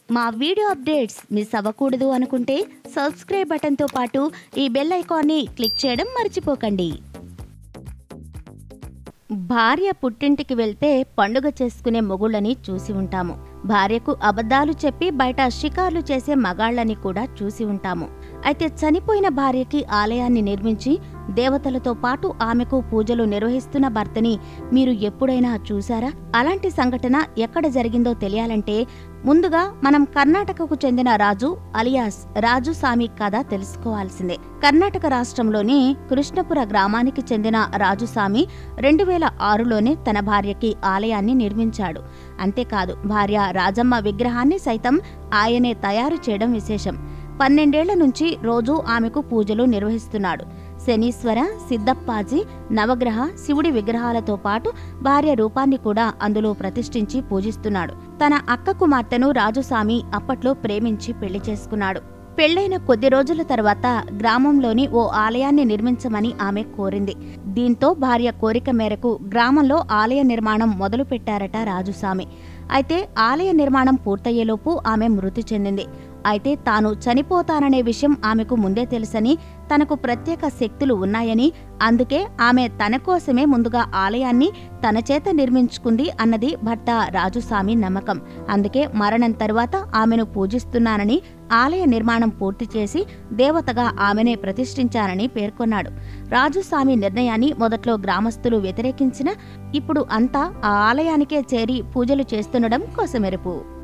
మా video updates miss అవ్వకూడదు అనుకుంటే సబ్స్క్రైబ్ బటన్తో పాటు ఈ బెల్ ఐకాన్ని క్లిక్ చేయడం మర్చిపోకండి భార్య పుట్టింటికి వెళ్తే పండుగ చేసుకునే మొగుళ్ళని చూసి ఉంటాము భార్యకు అబద్ధాలు చెప్పి బయట షికార్లు చేసే మగాళ్ళని కూడా చూసి ఉంటాము అయితే చనిపోయిన భార్యకి ఆలయాన్ని నిర్మించి దేవతలతో పాటు ఆమెకు పూజలు నిర్వహిస్తున్న భర్తని మీరు ఎప్పుడైనా చూసారా అలాంటి సంఘటన ఎక్కడ జరిగిందో తెలియాలంటే ముందుగా మనం కర్ణాటకకు చెందిన రాజు అలియాస్ రాజు సామి కథ తెలుసుకోవాల్సిందే కర్ణాటక రాష్ట్రంలోని కృష్ణపుర గ్రామానికి చెందిన రాజుసామి రెండు వేల ఆరులోనే తన భార్యకి ఆలయాన్ని నిర్మించాడు అంతేకాదు భార్య రాజమ్మ విగ్రహాన్ని సైతం ఆయనే తయారు చేయడం విశేషం పన్నెండేళ్ల నుంచి రోజూ ఆమెకు పూజలు నిర్వహిస్తున్నాడు శనీశ్వర సిద్ధప్పాజీ నవగ్రహ శివుడి విగ్రహాలతో పాటు భార్య రూపాన్ని కూడా అందులో ప్రతిష్ఠించి పూజిస్తున్నాడు తన అక్క కుమార్తెను రాజుసామి అప్పట్లో ప్రేమించి పెళ్లి చేసుకున్నాడు పెళ్లైన కొద్ది రోజుల తర్వాత గ్రామంలోని ఓ ఆలయాన్ని నిర్మించమని ఆమె కోరింది దీంతో భార్య కోరిక మేరకు గ్రామంలో ఆలయ నిర్మాణం మొదలుపెట్టారట రాజుసామి అయితే ఆలయ నిర్మాణం పూర్తయ్యేలోపు ఆమె మృతి చెందింది అయితే తాను చనిపోతాననే విషయం ఆమెకు ముందే తెలుసని తనకు ప్రత్యేక శక్తులు ఉన్నాయని అందుకే ఆమె తన కోసమే ముందుగా ఆలయాన్ని తన చేత నిర్మించుకుంది అన్నది భర్త రాజుస్వామి నమ్మకం అందుకే మరణం తరువాత ఆమెను పూజిస్తున్నానని ఆలయ నిర్మాణం పూర్తి చేసి దేవతగా ఆమెనే ప్రతిష్ఠించానని పేర్కొన్నాడు రాజుస్వామి నిర్ణయాన్ని మొదట్లో గ్రామస్తులు వ్యతిరేకించిన ఇప్పుడు అంతా ఆ ఆలయానికే చేరి పూజలు చేస్తుండడం కోసమెరుపు